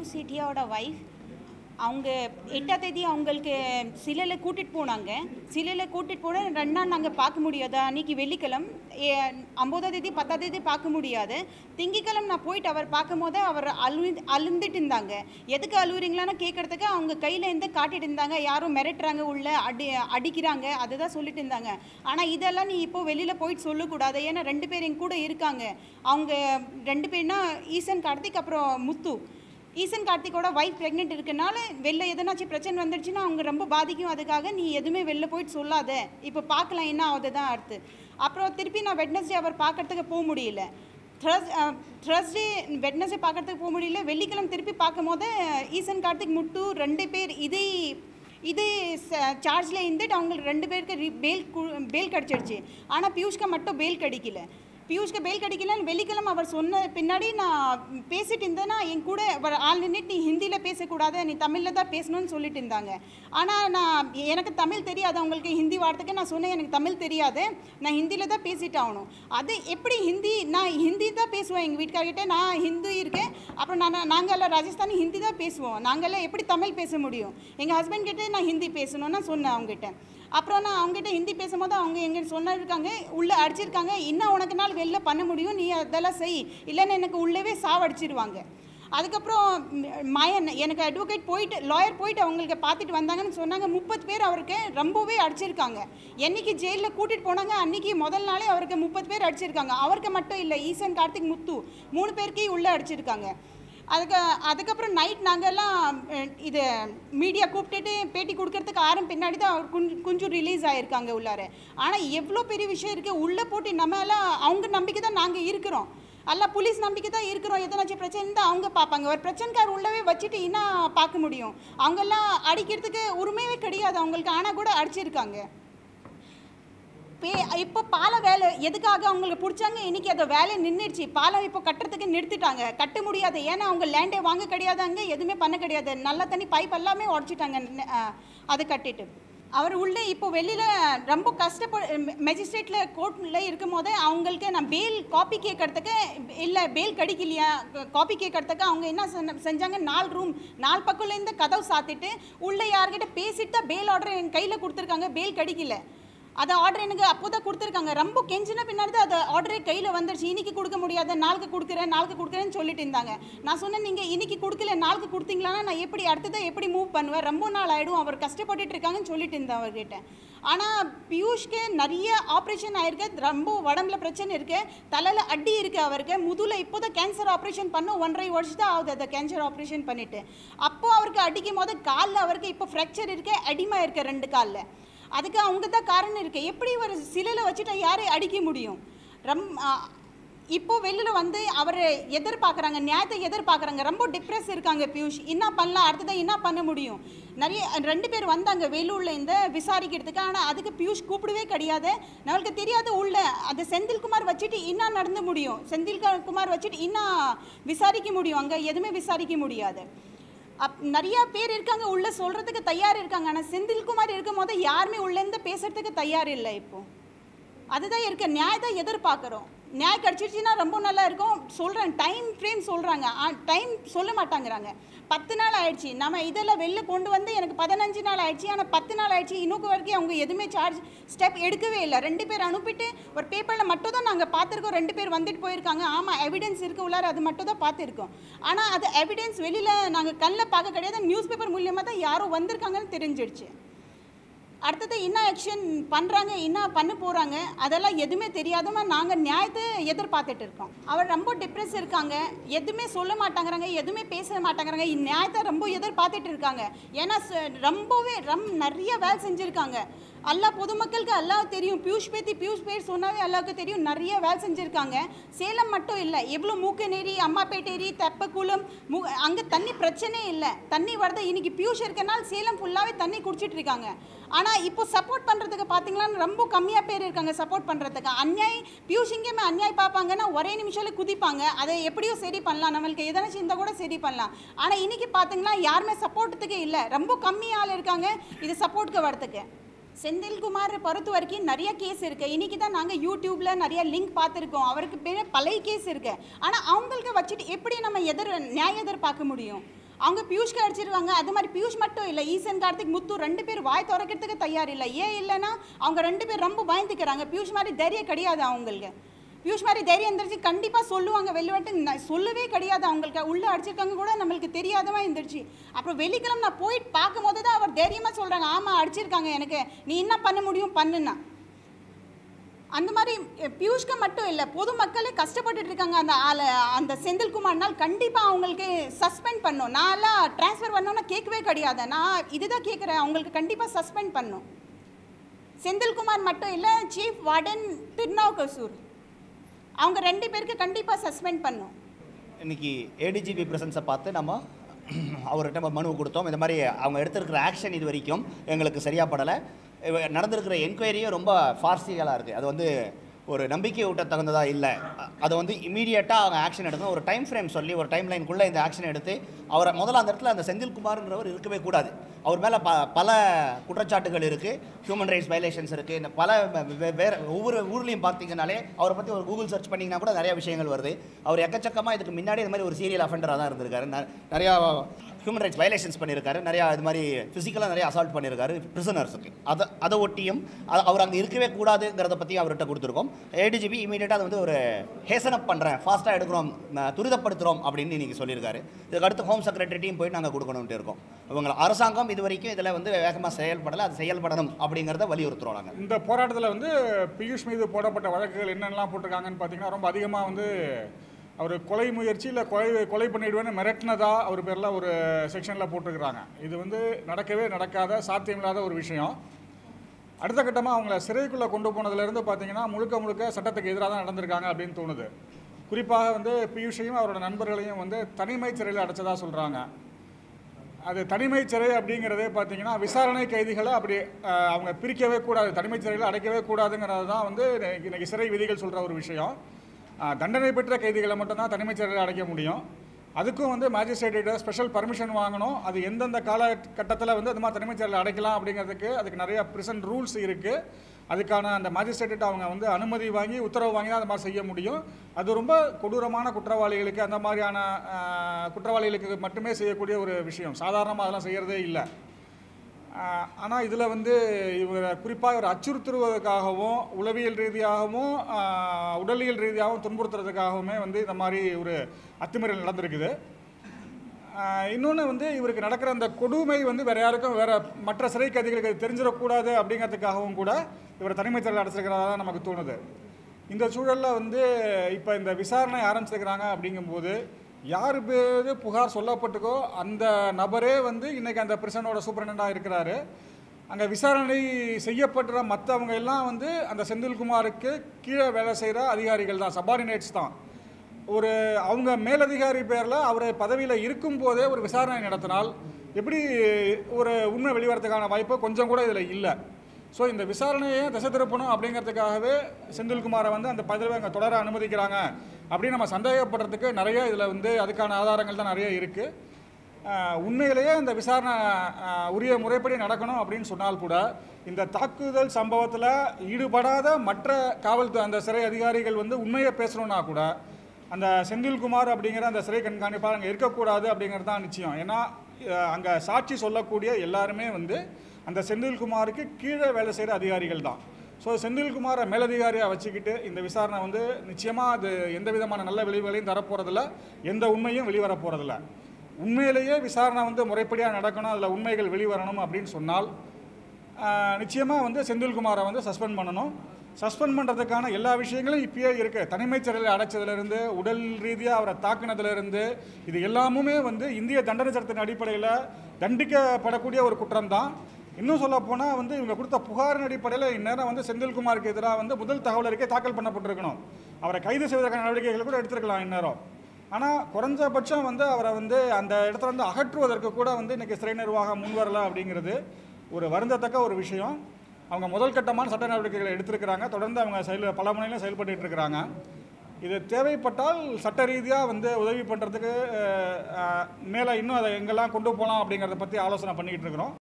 Piyush சேட்டியாவோட wife அவங்க எட்டாம் தேதி அவங்களுக்கு சிலையில் கூட்டிகிட்டு போனாங்க சிலையில் கூட்டிகிட்டு போன ரெண்டு நாள் நாங்கள் பார்க்க முடியாது அன்றைக்கி வெள்ளிக்கிழமை ஒம்போதாம் தேதி பத்தாம் தேதி பார்க்க முடியாது திங்கக்கிழமை நான் போயிட்டு அவர் பார்க்கும் போது அவர் அழு அழுந்துட்டு இருந்தாங்க எதுக்கு அழுவுறீங்களான்னு கேட்குறதுக்கு அவங்க கையில் இருந்து காட்டிட்டு இருந்தாங்க யாரும் மிரட்டுறாங்க உள்ள அடி அடிக்கிறாங்க அதுதான் சொல்லிட்டு இருந்தாங்க ஆனால் இதெல்லாம் நீ இப்போ வெளியில் போயிட்டு சொல்லக்கூடாது ஏன்னா ரெண்டு பேர் எங்க கூட இருக்காங்க அவங்க ரெண்டு பேர்னா ஈசன் கார்த்திக் அப்புறம் முத்து ஈசன் கார்த்திக்கோட ஒய்ஃப் ப்ரெக்னென்ட் இருக்கனால வெளில எதனாச்சும் பிரச்சனை வந்துடுச்சுன்னா அவங்க ரொம்ப பாதிக்கும் அதுக்காக நீ எதுவுமே வெளில போயிட்டு சொல்லாத இப்போ பார்க்கலாம் என்ன ஆகுது தான் அடுத்து அப்புறம் திருப்பி நான் வெட்னஸ்டே அவர் பார்க்கறதுக்கு போக முடியல த்ரஸ் த்ரஸ்டே வெட்னஸ்டே பார்க்கறதுக்கு போக முடியல வெள்ளிக்கிழமை திருப்பி பார்க்கும் போது ஈசன் கார்த்திக் முட்டு ரெண்டு பேர் இதே இதே சார்ஜில் இருந்துட்டு அவங்களுக்கு ரெண்டு பேருக்கு ரி- பேல் கு- பேல் கிடச்சிடுச்சு ஆனால் பியூஷ்க்கு மட்டும் பேல் கிடைக்கல பியூஷ்க்கு பேல் கிடைக்கலன்னு வெள்ளிக்கிழமை அவர் சொன்ன பின்னாடி நான் பேசிட்டு இருந்தேன்னா என் கூட அவர் ஆள் நின்றுட்டு நீ ஹிந்தியில் பேசக்கூடாது நீ தமிழில் தான் பேசணும்னு சொல்லிட்டு இருந்தாங்க ஆனால் நான் எனக்கு தமிழ் தெரியாது அவங்களுக்கு ஹிந்தி வார்த்தைக்கு நான் சொன்னேன் எனக்கு தமிழ் தெரியாது நான் ஹிந்தியில் தான் பேசிட்டு ஆகணும் அது எப்படி ஹிந்தி நான் ஹிந்தி தான் பேசுவேன் எங்கள் வீட்டுக்காரர்கிட்ட நான் ஹிந்தி இருக்கேன் அப்புறம் நான் நாங்கள் எல்லாம் ராஜஸ்தானி ஹிந்தி தான் பேசுவோம் நாங்கள்லாம் எப்படி தமிழ் பேச முடியும் எங்கள் ஹஸ்பண்ட் கிட்டே நான் ஹிந்தி பேசணும்னு சொன்னேன் அவங்ககிட்ட அப்புறம் நான் அவங்ககிட்ட ஹிந்தி பேசும்போது அவங்க எங்க சொன்னிருக்காங்க உள்ளே அடிச்சிருக்காங்க இன்னும் உனக்கு நாள் வெளில பண்ண முடியும் நீ அதெல்லாம் செய் இல்லைன்னு எனக்கு உள்ளவே சாவடிச்சிருவாங்க அதுக்கப்புறம் ம், மாயன் எனக்கு அட்வொகேட் போயிட்டு லாயர் போயிட்டு அவங்களுக்கு பார்த்துட்டு வந்தாங்கன்னு சொன்னாங்க முப்பது பேர் அவருக்கு ரொம்பவே அடிச்சிருக்காங்க என்னைக்கு ஜெயிலில் கூட்டிகிட்டு போனாங்க அன்னைக்கு முதல் நாளே அவருக்கு முப்பது பேர் அடிச்சிருக்காங்க அவருக்கு மட்டும் இல்லை ஈசன் கார்த்திக் முத்து மூணு பேருக்கே உள்ளே அடிச்சிருக்காங்க அதுக்கு அதுக்கப்புறம் நைட் நாங்கெல்லாம் அஹ், இது மீடியா கூப்பிட்டுட்டு பேட்டி கொடுக்கறதுக்கு ஆரம் பின்னாடி தான் அவர் கொஞ்சம் கொஞ்சம் ரிலீஸ் ஆகிருக்காங்க உள்ளார ஆனால் எவ்வளோ பெரிய விஷயம் இருக்குது உள்ளே போட்டு நம்ம எல்லாம் அவங்க நம்பிக்கை தான் நாங்கள் இருக்கிறோம் எல்லாம் போலீஸ் நம்பிக்கை தான் இருக்கிறோம் எதனாச்சும் பிரச்சனை தான் அவங்க பார்ப்பாங்க ஒரு பிரச்சனைக்கார் உள்ளவே வச்சுட்டு என்ன பார்க்க முடியும் அவங்கெல்லாம் அடிக்கிறதுக்கு உரிமையே கிடையாது அவங்களுக்கு ஆனால் கூட அடிச்சிருக்காங்க பே இப்போ பாலம் வேலை எதுக்காக அவங்களுக்கு பிடிச்சாங்க இன்னைக்கு அந்த வேலை நின்றுடுச்சு பாலம் இப்போ கட்டுறதுக்கு நிறுத்திட்டாங்க கட்ட முடியாது ஏன்னா அவங்க லேண்டே வாங்க கிடையாதாங்க எதுவுமே பண்ண கிடையாது நல்ல தண்ணி பைப் எல்லாமே உடச்சிட்டாங்க ந- அஹ், அது கட்டிட்டு அவர் உள்ளே இப்போ வெளியில் ரொம்ப கஷ்டப்பட மெஜிஸ்ட்ரேட்டில் கோர்ட்டில் இருக்கும் போதே அவங்களுக்கு நான் பேல் காப்பி கேட்கறதுக்கு இல்லை பேல் கிடைக்கலையா காப்பி கேட்கறதுக்கு அவங்க என்ன செஞ்ச- செஞ்சாங்க நாலு ரூம் நாலு பக்கம்லேருந்து கதவு சாத்திட்டு உள்ளே யார்கிட்ட பேசிட்டு தான் பேல் ஆர்டர் என் கையில் கொடுத்துருக்காங்க பேல் கிடைக்கல அதை ஆர்டர் எனக்கு அப்போ தான் கொடுத்துருக்காங்க ரொம்ப கெஞ்சின பின்னாடி தான் அதை ஆர்டரே கையில் வந்துருச்சு இன்னைக்கு கொடுக்க முடியாது நாளுக்கு கொடுக்குறேன் நாளுக்கு கொடுக்குறேன்னு சொல்லிட்டு இருந்தாங்க நான் சொன்னேன் நீங்கள் இன்னைக்கு கொடுக்கல நாளுக்கு கொடுத்தீங்களான்னா நான் எப்படி அடுத்ததை எப்படி மூவ் பண்ணுவேன் ரொம்ப நாள் ஆகிடும் அவர் கஷ்டப்பட்டுட்டு இருக்காங்கன்னு சொல்லிட்டு இருந்தேன் அவர்கிட்ட ஆனால் பியூஷ்க்கு நிறைய ஆப்ரேஷன் ஆயிருக்கு ரொம்ப உடம்புல பிரச்சனை இருக்கு தலையில் அடி இருக்கு அவருக்கு முதுல இப்போ தான் கேன்சர் ஆப்ரேஷன் பண்ண ஒன்றரை வருஷம் தான் ஆகுது அந்த கேன்சர் ஆப்ரேஷன் பண்ணிட்டு அப்போ அவருக்கு அடிக்கும் போது காலில் அவருக்கு இப்போ ஃப்ராக்சர் இருக்கு அடிமா இருக்கு ரெண்டு காலில் அதுக்கு அவங்க தான் காரணம் இருக்கு எப்படி ஒரு சிலையில் வச்சுட்டா யாரை அடிக்க முடியும் ரம் ஆ, இப்போ வெளியில் வந்து அவர் எதிர்பார்க்குறாங்க நியாயத்தை எதிர்பார்க்குறாங்க ரொம்ப டிப்ரெஸ் இருக்காங்க பியூஷ் என்ன பண்ணலாம் அடுத்ததான் என்ன பண்ண முடியும் நிறைய ரெண்டு பேர் வந்தாங்க வேலூரில் இந்த விசாரிக்கிறதுக்கு ஆனால் அதுக்கு பியூஷ் கூப்பிடவே கிடையாது நம்மளுக்கு தெரியாது உள்ள அது செந்தில்குமார் வச்சுட்டு என்ன நடந்து முடியும் செந்தில் குமார் வச்சுட்டு என்ன விசாரிக்க முடியும் அங்கே எதுவுமே விசாரிக்க முடியாது அப் நிறைய பேர் இருக்காங்க உள்ள சொல்றதுக்கு தயார் இருக்காங்க ஆனால் செந்தில்குமார் இருக்கும் போது யாருமே உள்ளேருந்து பேசுறதுக்கு தயார் இல்லை இப்போ அதுதான் இருக்க நியாயத்தை எதிர்பார்க்குறோம் நியாயம் கிடச்சிருச்சுன்னா ரொம்ப நல்லா இருக்கும் சொல்கிறேன் டைம் ஃப்ரேம் சொல்கிறாங்க டைம் சொல்ல மாட்டாங்கிறாங்க பத்து நாள் ஆயிடுச்சு நம்ம இதெல்லாம் வெளில கொண்டு வந்து எனக்கு பதினஞ்சு நாள் ஆயிடுச்சு ஆனால் பத்து நாள் ஆயிடுச்சு இன்னும் வரைக்கும் அவங்க எதுவுமே சார்ஜ் ஸ்டெப் எடுக்கவே இல்லை ரெண்டு பேர் அனுப்பிட்டு ஒரு பேப்பரில் மட்டும் தான் நாங்கள் பார்த்துருக்கோம் ரெண்டு பேர் வந்துட்டு போயிருக்காங்க ஆமாம் எவிடன்ஸ் இருக்கு உள்ளார அது மட்டும் தான் பார்த்துருக்கோம் ஆனால் அது எவிடன்ஸ் வெளியில் நாங்கள் கண்ணில் பார்க்க கிடையாது நியூஸ் பேப்பர் மூலியமாக தான் யாரோ வந்திருக்காங்கன்னு தெரிஞ்சிடுச்சு அடுத்தது என்ன ஆக்ஷன் பண்ணுறாங்க என்ன பண்ண போகிறாங்க அதெல்லாம் எதுவுமே தெரியாதமா நாங்கள் நியாயத்தை எதிர்பார்த்துட்டு இருக்கோம் அவர் ரொம்ப டிப்ரெஸ் இருக்காங்க எதுவுமே சொல்ல மாட்டாங்கிறாங்க எதுவுமே பேச மாட்டாங்கிறாங்க நியாயத்தை ரொம்ப எதிர்பார்த்துட்டு இருக்காங்க ஏன்னா ச- ரொம்பவே ரம் நிறைய வேலை செஞ்சுருக்காங்க எல்லா பொதுமக்களுக்கு எல்லாம் தெரியும் பியூஷ் பேத்தி பியூஷ் பேர் சொன்னாவே எல்லாருக்கும் தெரியும் நிறைய வேலை செஞ்சுருக்காங்க சேலம் மட்டும் இல்லை எவ்வளோ மூக்கநேரி அம்மாப்பேட்டேரி தெப்பக்குளம் மு அங்கே தண்ணி பிரச்சனையே இல்லை தண்ணி வரது இன்னைக்கு பியூஷ் இருக்கனால சேலம் ஃபுல்லாகவே தண்ணி குடிச்சிட்டு இருக்காங்க ஆனால் இப்போ சப்போர்ட் பண்ணுறதுக்கு பார்த்தீங்கன்னா ரொம்ப கம்மியாக பேர் இருக்காங்க சப்போர்ட் பண்ணுறதுக்கு அந்நியாய் பியூஷ் இங்கேயுமே அந்நியாய் பார்ப்பாங்கன்னா ஒரே நிமிஷம்ல குதிப்பாங்க அதை எப்படியோ சரி பண்ணலாம் நம்மளுக்கு எதனாச்சும் இருந்தால் கூட சரி பண்ணலாம் ஆனால் இன்னைக்கு பார்த்தீங்கன்னா யாருமே சப்போர்ட்டுக்கு இல்லை ரொம்ப கம்மி ஆள் இருக்காங்க இது சப்போர்ட்டுக்கு வரதுக்கு செந்தில்குமார் பொறுத்த வரைக்கும் நிறைய கேஸ் இருக்கு இன்னைக்கு தான் நாங்கள் யூடியூப்ல நிறைய லிங்க் பார்த்துருக்கோம் அவருக்கு பேர் பழைய கேஸ் இருக்கு ஆனால் அவங்களுக்கு வச்சுட்டு எப்படி நம்ம எதிர் நியாயம் எதிர்பார்க்க முடியும் அவங்க பியூஷ்க்கு அடிச்சிருவாங்க அது மாதிரி பியூஷ் மட்டும் இல்லை ஈசன் கார்த்திக் முத்து ரெண்டு பேர் வாய் திறக்கிறதுக்கு தயார் இல்லை ஏன் இல்லைன்னா அவங்க ரெண்டு பேர் ரொம்ப பயந்துக்கிறாங்க பியூஷ் மாதிரி தைரியம் கிடையாது அவங்களுக்கு பியூஷ் மாதிரி தைரியம் இருந்துருச்சு கண்டிப்பாக சொல்லுவாங்க வெளிவட்டு நான் சொல்லவே கிடையாது அவங்களுக்கு உள்ளே அடிச்சிருக்காங்க கூட நம்மளுக்கு தெரியாதவா இருந்துருச்சு அப்புறம் வெள்ளிக்கிழமை நான் போயிட்டு பார்க்கும்போது தான் அவர் தைரியமாக சொல்கிறாங்க ஆமாம் அடிச்சிருக்காங்க எனக்கு நீ என்ன பண்ண முடியும் பண்ணுன்னா அந்த மாதிரி அஹ், பியூஷ்க்கு மட்டும் இல்லை பொதுமக்களே கஷ்டப்பட்டுட்டு இருக்காங்க அந்த ஆளை அந்த செந்தில்குமார்னால் கண்டிப்பாக அவங்களுக்கு சஸ்பெண்ட் பண்ணும் நான்லாம் ட்ரான்ஸ்ஃபர் பண்ணோன்னா கேட்கவே கிடையாது நான் இதுதான் கேட்குறேன் அவங்களுக்கு கண்டிப்பாக சஸ்பெண்ட் பண்ணும் செந்தில்குமார் மட்டும் இல்லை சீஃப் வார்டன் திருநாவுக்கசூர் அவங்க ரெண்டு பேருக்கு கண்டிப்பாக சஸ்பெண்ட் பண்ணும் இன்னைக்கு ஏடிஜிபி பிரசன்ஸை பார்த்து நம்ம அவர்கிட்ட நம்ம மனு கொடுத்தோம் இந்த மாதிரி அவங்க எடுத்திருக்கிற ஆக்ஷன் இது வரைக்கும் எங்களுக்கு சரியாக படலை இவ- நடந்திருக்கிற என்கொயரியும் ரொம்ப ஃபார்சியலாக இருக்குது அது வந்து ஒரு நம்பிக்கை ஊட்ட தகுந்ததா இல்லை அ- அதை வந்து இமீடியட்டாக அவங்க ஆக்ஷன் எடுக்கணும் ஒரு டைம் ஃப்ரேம் சொல்லி ஒரு டைம் லைனுக்குள்ளே இந்த ஆக்ஷன் எடுத்து அவரை முதல்ல அந்த இடத்துல அந்த செந்தில்குமார்ன்றவர் இருக்கவே கூடாது அவர் மேலே ப பல குற்றச்சாட்டுகள் இருக்குது ஹியூமன் ரைட்ஸ் வயலேஷன்ஸ் இருக்குது இந்த பல வே- வேற ஒவ்வொரு ஊர்லேயும் பார்த்தீங்கனாலே அவரை பற்றி ஒரு கூகுள் சர்ச் பண்ணிங்கன்னா கூட நிறைய விஷயங்கள் வருது அவர் எக்கச்சக்கமாக இதுக்கு முன்னாடி இந்த மாதிரி ஒரு சீரியல் அஃபெண்டராக தான் இருந்திருக்காரு ந- நிறையா ஹியூமன் ரைட்ஸ் வயலேஷன்ஸ் பண்ணியிருக்காரு நிறையா இது மாதிரி ஃபிசிக்கலாக நிறைய அசால்ட் பண்ணியிருக்காரு பிரிசனர்ஸுக்கு அதை அதை ஒட்டியும் அ- அவர் அங்கே இருக்கவே கூடாதுங்கிறத பற்றி அவர்கிட்ட கொடுத்துருக்கோம் ஏடிஜிபி இமீடியட்டாக அதை வந்து ஒரு ஹேசன் அப் பண்ணுறேன் ஃபாஸ்ட்டாக எடுக்கிறோம் ம- துரிதப்படுத்துகிறோம் அப்படின்னு இன்னைக்கு சொல்லியிருக்காரு இதுக்கு அடுத்து ஹோம் செக்ரட்டரிட்டையும் போய் நாங்கள் கொடுக்கணும்ட்டு இருக்கோம் இவங்க அரசாங்கம் இது வரைக்கும் இதில் வந்து வேகமாக செயல்படலை அது செயல்படணும் அப்படிங்கிறத வலியுறுத்துகிறோம் நாங்கள் இந்த போராட்டத்தில் வந்து பியூஷ் மீது போடப்பட்ட வழக்குகள் என்னென்னலாம் போட்டிருக்காங்கன்னு பார்த்தீங்கன்னா ரொம்ப அதிகமாக வந்து அவர் கொலை முயற்சி இல்லை கொலை கொலை பண்ணிடுவேன்னு மிரட்டினதா அவர் பேரில் ஒரு செக்ஷனில் போட்டிருக்கிறாங்க இது வந்து நடக்கவே நடக்காத சாத்தியமில்லாத ஒரு விஷயம் அடுத்த கட்டமாக அவங்கள சிறைக்குள்ளே கொண்டு போனதுலேருந்து பார்த்தீங்கன்னா முழுக்க முழுக்க சட்டத்துக்கு எதிராக தான் நடந்திருக்காங்க அப்படின்னு தோணுது குறிப்பாக வந்து பியூஷையும் அவரோட நண்பர்களையும் வந்து தனிமை சிறையில் அடைச்சதா சொல்கிறாங்க அது தனிமை சிறை அப்படிங்கிறதே பார்த்தீங்கன்னா விசாரணை கைதிகளை அப்படி அஹ், அவங்க பிரிக்கவே கூடாது தனிமை சிறையில் அடைக்கவே கூடாதுங்கிறது தான் வந்து இன்னைக்கு- இன்னைக்கு சிறை விதிகள் சொல்கிற ஒரு விஷயம் அஹ், தண்டனை பெற்ற கைதிகளை மட்டும்தான் தனிமை சிறையில் அடைக்க முடியும் அதுக்கும் வந்து மேஜிஸ்ட்ரேட்டிட்ட ஸ்பெஷல் பர்மிஷன் வாங்கணும் அது எந்தெந்த காலகட்டத்தில் வந்து அது மாதிரி தனிமை சிறையில் அடைக்கலாம் அப்படிங்கிறதுக்கு அதுக்கு நிறைய ப்ரிசன்ட் ரூல்ஸ் இருக்குது அதுக்கான அந்த மேஜிஸ்ட்ரேட்டு அவங்க வந்து அனுமதி வாங்கி உத்தரவு வாங்கி தான் அந்த மாதிரி செய்ய முடியும் அது ரொம்ப கொடூரமான குற்றவாளிகளுக்கு அந்த மாதிரியான ஆஹ், குற்றவாளிகளுக்கு மட்டுமே செய்யக்கூடிய ஒரு விஷயம் சாதாரணமாக அதெல்லாம் செய்கிறதே இல்லை ஆனால் இதில் வந்து இவரை குறிப்பாக இவர் அச்சுறுத்துவதற்காகவும் உளவியல் ரீதியாகவும் ஆஹ், உடலியல் ரீதியாகவும் துன்புறுத்துறதுக்காகவுமே வந்து இந்த மாதிரி ஒரு அத்துமீறல் நடந்திருக்குது இன்னொன்று வந்து இவருக்கு நடக்கிற அந்த கொடுமை வந்து வேற யாருக்கும் வேற மற்ற சிறை கைதிகளுக்கு அது தெரிஞ்சிடக்கூடாது அப்படிங்கிறதுக்காகவும் கூட இவரை தனிமை சிறையில் அடைச்சிருக்கிறதா தான் நமக்கு தோணுது இந்த சூழலில் வந்து இப்போ இந்த விசாரணை ஆரம்பிச்சிருக்கிறாங்க அப்படிங்கும்போது யார் பேர் புகார் சொல்லப்பட்டுக்கோ அந்த நபரே வந்து இன்னைக்கு அந்த பிரிசனோட சூப்பரண்டாக இருக்கிறாரு அங்கே விசாரணை செய்யப்படுற மற்றவங்க எல்லாம் வந்து அந்த செந்தில்குமாருக்கு கீழே வேலை செய்கிற அதிகாரிகள் தான் சபார்டினேட்ஸ் தான் ஒரு அவங்க மேலதிகாரி பேரில் அவர் பதவியில் இருக்கும்போதே ஒரு விசாரணை நடத்தினால் எப்படி ஒரு உண்மை வெளிவரத்துக்கான வாய்ப்பு கொஞ்சம் கூட இதில் இல்லை ஸோ இந்த விசாரணையை திசை திருப்பணும் அப்படிங்கிறதுக்காகவே செந்தில்குமாரை வந்து அந்த பதவி அங்கே தொடர அனுமதிக்கிறாங்க அப்படின்னு நம்ம சந்தேகப்படுறதுக்கு நிறைய இதில் வந்து அதுக்கான ஆதாரங்கள் தான் நிறைய இருக்குது ஆஹ் உண்மையிலேயே இந்த விசாரணை ஆஹ் உரிய முறைப்படி நடக்கணும் அப்படின்னு சொன்னால் கூட இந்த தாக்குதல் சம்பவத்தில் ஈடுபடாத மற்ற காவல்துறை அந்த சிறை அதிகாரிகள் வந்து உண்மையை பேசணும்னா கூட அந்த செந்தில்குமார் அப்படிங்கிற அந்த சிறை கண்காணிப்பாளர் அங்கே இருக்கக்கூடாது அப்படிங்கிறது தான் நிச்சயம் ஏன்னா அங்கே சாட்சி சொல்லக்கூடிய எல்லாருமே வந்து அந்த செந்தில்குமாருக்கு கீழே வேலை செய்கிற அதிகாரிகள் தான் ஸோ செந்தில்குமாரை மேலதிகாரியாக வச்சுக்கிட்டு இந்த விசாரணை வந்து நிச்சயமாக அது எந்த விதமான நல்ல விளைவுகளையும் தரப்போகிறதில்ல எந்த உண்மையும் வெளிவர போகிறதில்ல உண்மையிலேயே விசாரணை வந்து முறைப்படியாக நடக்கணும் அதில் உண்மைகள் வெளிவரணும் அப்படின்னு சொன்னால் நிச்சயமாக வந்து செந்தில்குமாரை வந்து சஸ்பெண்ட் பண்ணணும் சஸ்பெண்ட் பண்ணுறதுக்கான எல்லா விஷயங்களும் இப்பயே இருக்குது தனிமைச் சிறையில் அடைச்சதுலேருந்து உடல் ரீதியாக அவரை தாக்குனதுலேருந்து இது எல்லாமுமே வந்து இந்திய தண்டனை சட்டத்தின் அடிப்படையில் தண்டிக்கப்படக்கூடிய ஒரு குற்றம் தான் இன்னும் சொல்ல போனால் வந்து இவங்க கொடுத்த புகாரின் அடிப்படையில் இந்நேரம் வந்து செந்தில்குமாருக்கு எதிராக வந்து முதல் தகவல் அறிக்கை தாக்கல் பண்ணப்பட்டிருக்கணும் அவரை கைது செய்வதற்கான நடவடிக்கைகள் கூட எடுத்திருக்கலாம் இந்நேரம் ஆனால் குறைஞ்சபட்சம் வந்து அவரை வந்து அந்த இடத்துல இருந்து அகற்றுவதற்கு கூட வந்து இன்றைக்கி சிறை நிர்வாகம் முன்வரல அப்படிங்கிறது ஒரு வருந்தத்தக்க ஒரு விஷயம் அவங்க முதல் கட்டமான சட்ட நடவடிக்கைகளை எடுத்திருக்கிறாங்க தொடர்ந்து அவங்க செயல் பல முனையிலும் செயல்பட்டு இருக்கிறாங்க இது தேவைப்பட்டால் சட்ட ரீதியாக வந்து உதவி பண்ணுறதுக்கு மேலே இன்னும் அதை எங்கெல்லாம் கொண்டு போகலாம் அப்படிங்கிறத பற்றி ஆலோசனை பண்ணிக்கிட்டு இருக்கிறோம்